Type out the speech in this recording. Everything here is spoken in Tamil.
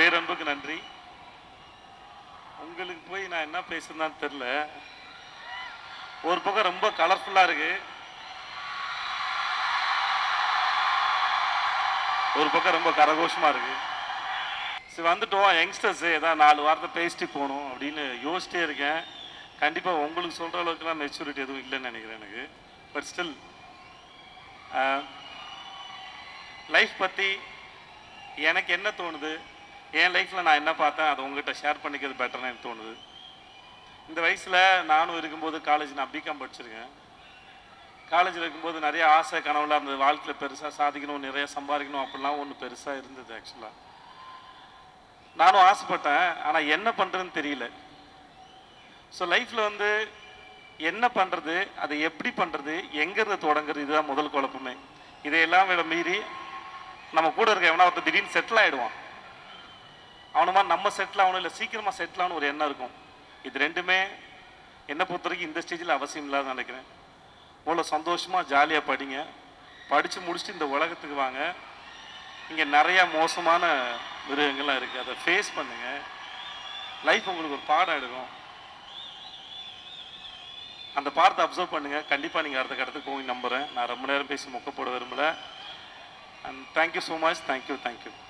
பேரன்புக்கு நன்றி உங்களுக்கு போய் நான் என்ன பேசுறேன்னு தெரில ஒரு பக்கம் ரொம்ப கலர்ஃபுல்லாக இருக்கு ஒரு பக்கம் ரொம்ப கரகோஷமாக இருக்கு சரி வந்துட்டோம் யங்ஸ்டர்ஸ் ஏதாவது நாலு வாரத்தை பேசிட்டு போகணும் அப்படின்னு யோசிச்சிட்டே இருக்கேன் கண்டிப்பாக உங்களுக்கு சொல்கிற அளவுக்குலாம் மெச்சூரிட்டி எதுவும் இல்லைன்னு நினைக்கிறேன் எனக்கு பட் ஸ்டில் லைஃப் பற்றி எனக்கு என்ன தோணுது என் லைஃப்பில் நான் என்ன பார்த்தேன் அதை உங்ககிட்ட ஷேர் பண்ணிக்கிறது பெட்டர்னு எனக்கு தோணுது இந்த வயசில் நானும் இருக்கும்போது காலேஜ் நான் பிகாம் படிச்சிருக்கேன் காலேஜில் இருக்கும்போது நிறைய ஆசை கனவுலாம் இருந்தது வாழ்க்கையில் பெருசாக சாதிக்கணும் நிறைய சம்பாதிக்கணும் அப்படிலாம் ஒன்று பெருசாக இருந்தது ஆக்சுவலாக நானும் ஆசைப்பட்டேன் ஆனால் என்ன பண்ணுறதுன்னு தெரியல ஸோ லைஃப்பில் வந்து என்ன பண்ணுறது அதை எப்படி பண்ணுறது எங்கேருந்து தொடங்குறது இதுதான் முதல் குழப்பமே இதையெல்லாம் விட மீறி நம்ம கூட இருக்க எவனா ஒருத்தர் திடீர்னு செட்டில் ஆகிடுவான் அவனுமா நம்ம செட்டில் ஆகணும் இல்லை சீக்கிரமாக செட்டில் ஆகணும் ஒரு எண்ணம் இருக்கும் இது ரெண்டுமே என்னை பொறுத்த வரைக்கும் இந்த ஸ்டேஜில் அவசியம் இல்லாத நினைக்கிறேன் முதல்ல சந்தோஷமாக ஜாலியாக படிங்க படித்து முடிச்சுட்டு இந்த உலகத்துக்கு வாங்க இங்கே நிறையா மோசமான மிருகங்கள்லாம் இருக்குது அதை ஃபேஸ் பண்ணுங்க லைஃப் உங்களுக்கு ஒரு பாடம் எடுக்கும் அந்த பாடத்தை அப்சர்வ் பண்ணுங்க கண்டிப்பாக நீங்கள் அடுத்த கட்டத்துக்கு போய் நம்புகிறேன் நான் ரொம்ப நேரம் பேசி மொக்க போட விரும்பல and thank you so much thank you thank you